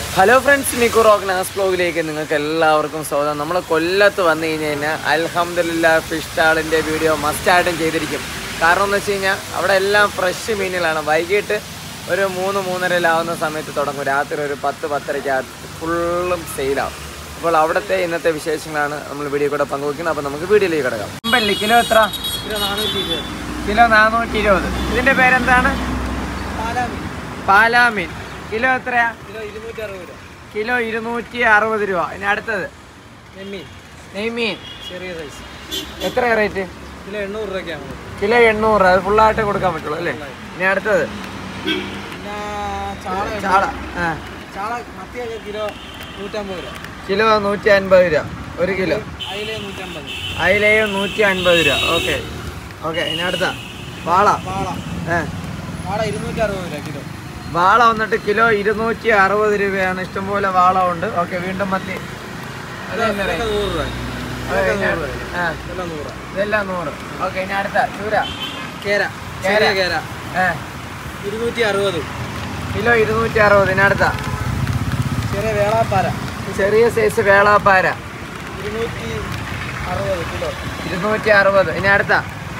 Hello friends Nikku rock നാസ് ബ്ലോഗിലേക്ക് നിങ്ങൾക്ക് എല്ലാവർക്കും സ്വാഗതം നമ്മൾ കൊല്ലത്ത് വന്നു കഴിഞ്ഞ് കഴിഞ്ഞാൽ അൽഹംദുലില്ല ഫിഷ് സ്റ്റാളിൻ്റെ വീഡിയോ മസ്റ്റായിട്ടും ചെയ്തിരിക്കും കാരണം എന്ന് വെച്ച് കഴിഞ്ഞാൽ അവിടെ എല്ലാം ഫ്രഷ് മീനുകളാണ് വൈകിട്ട് ഒരു മൂന്ന് മൂന്നരയിലാവുന്ന സമയത്ത് തുടങ്ങും രാത്രി ഒരു പത്ത് പത്തരയ്ക്ക് ഫുള്ളും സെയിലാവും അപ്പോൾ അവിടുത്തെ ഇന്നത്തെ വിശേഷങ്ങളാണ് നമ്മൾ വീഡിയോ കൂടെ പങ്കുവയ്ക്കുന്നത് അപ്പോൾ നമുക്ക് വീഡിയോയിലേക്ക് കിടക്കാം അമ്പല്ലി കിലോ എത്ര കിലോ നാനൂറ്റി ഇരുപത് കിലോ നാനൂറ്റി ഇരുപത് ഇതിൻ്റെ പേരെന്താണ് പാലാമീൻ പാലാമീൻ കിലോ എത്രയാ കിലോ ഇരുന്നൂറ്റി അറുപത് രൂപ കിലോ ഇരുന്നൂറ്റി അറുപത് രൂപ ഇനി അടുത്തത് നെമ്മീൻ നെയ്മീൻ ചെറിയ സൈസ് എത്ര റേറ്റ് കിലോ എണ്ണൂറ് രൂപയ്ക്കാണ് കിലോ എണ്ണൂറ് അത് ഫുള്ളായിട്ട് കൊടുക്കാൻ പറ്റുള്ളൂ അല്ലേ ഇനി അടുത്തത് പിന്നെ ചാള ചാള ആ ചാള മത്തിയൊക്കെ കിലോ നൂറ്റമ്പത് രൂപ കിലോ നൂറ്റി അൻപത് രൂപ ഒരു കിലോ അയില നൂറ്റമ്പത് അയിലയും നൂറ്റി അൻപത് രൂപ ഓക്കെ ഓക്കെ ഇനി അടുത്ത വാള വാള ഏ വാള ഇരുന്നൂറ്റി അറുപത് രൂപ കിലോ വാള വന്നിട്ട് കിലോ ഇരുന്നൂറ്റി അറുപത് രൂപയാണ് ഇഷ്ടംപോലെ വാള ഉണ്ട് ഓക്കെ വീണ്ടും മത്തി അത് തന്നെ ഇതൊക്കെ rate. നൂറ് രൂപ അത് ഇതൊക്കെ കഴിഞ്ഞാ- നൂറ് രൂപ ആ ഇതെല്ലാം നൂറ് ഇതെല്ലാം നൂറ് ഓക്കെ ഇനി അടുത്ത ചൂര കേര കേര. ചെറിയ കേര ഏ ഇരുന്നൂറ്റി അറുപത് കിലോ ഇരുന്നൂറ്റി അറുപത് ഇനി അടുത്ത ചെറിയ വേളാപ്പാര ചെറിയ സൈസ് വേളാപ്പാര ഇരുന്നൂറ്റി അറുപത് കിലോ ഇരുന്നൂറ്റി അറുപത് ഇനി അടുത്ത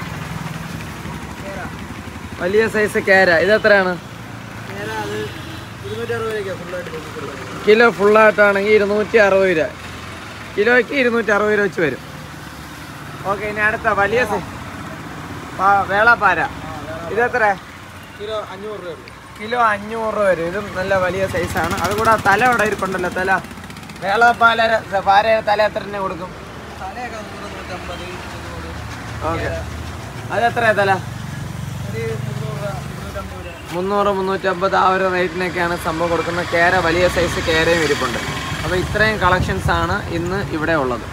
കേര വലിയ സൈസ് കേര ഇതെത്രയാണ് കേര അത് ഇരുന്നൂറ്റി അറുപത് രൂപയ്ക്കാണ് ഫുള്ളായിട്ട് കൊടുക്കുന്നത് കിലോ ഫുള്ളായിട്ടാണെങ്കിൽ ഇരുന്നൂറ്റി അറുപത് രൂപ കിലോയ്ക്ക് ഇരുന്നൂറ്റി അറുപത് രൂപ വെച്ച് വരും ഓക്കെ ഇനി അടുത്ത വലിയ സൈസ് വേളാപ്പാര ഇതെത്ര കിലോ അഞ്ഞൂറ് രൂപ കിലോ അഞ്ഞൂറ് രൂപ വരും ഇതും നല്ല വലിയ സൈസാണ് അതുകൂടെ തല ഇവിടെ ഇരിപ്പുണ്ടല്ലോ തല വേളാപ്പാല പാര തല എത്ര തന്നെ കൊടുക്കും തലയൊക്കെ നൂറ് നൂറ്റമ്പത് ഇരുന്നൂറ് ഓക്കെ അതെത്രയാ തല ഒരു മുന്നൂറ് രൂപ ഇരുന്നൂറ്റമ്പത് രൂപ മുന്നൂറ് മുന്നൂറ്റമ്പത് ആ ഒരു റേറ്റിനൊക്കെയാണ് സംഭവം കൊടുക്കുന്നത് കേര വലിയ സൈസ് കേരയും ഇരിപ്പുണ്ട് അപ്പോൾ ഇത്രയും കളക്ഷൻസ് ആണ് ഇന്ന് ഇവിടെ ഉള്ളത്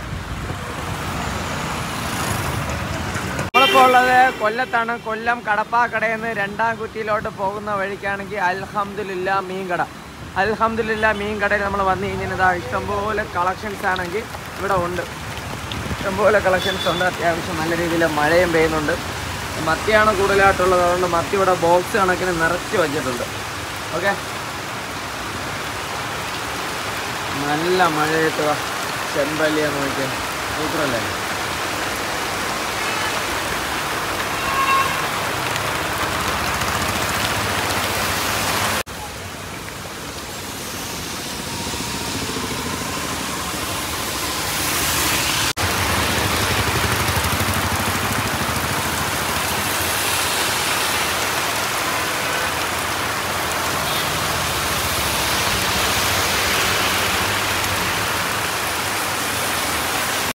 നമ്മളിപ്പോൾ ഉള്ളത് കൊല്ലത്താണ് കൊല്ലം കടപ്പാക്കടയിൽ നിന്ന് രണ്ടാം കുറ്റിയിലോട്ട് പോകുന്ന വഴിക്കാണെങ്കിൽ അൽഹംദുലില്ല മീൻകട അൽഹംദുലില്ല മീൻകടയിൽ നമ്മൾ വന്നു കഴിഞ്ഞാൽ ഇതാ ഇഷ്ടംപോലെ കളക്ഷൻസ് ആണെങ്കിൽ ഇവിടെ ഉണ്ട് ഇഷ്ടംപോലെ കളക്ഷൻസ് ഉണ്ട് അത്യാവശ്യം നല്ല രീതിയിൽ മഴയും പെയ്യുന്നുണ്ട് മത്തിയാണ് കൂടുതലായിട്ടുള്ളത് അതുകൊണ്ട് മത്തി ഇവിടെ ബോക്സ് കണക്കിന് നിറച്ച് വെച്ചിട്ടുണ്ട് ഓക്കെ നല്ല മഴയിട്ട് ചെമ്പല്ലിയെ നോക്കിയാൽ സൂപ്പറല്ലേ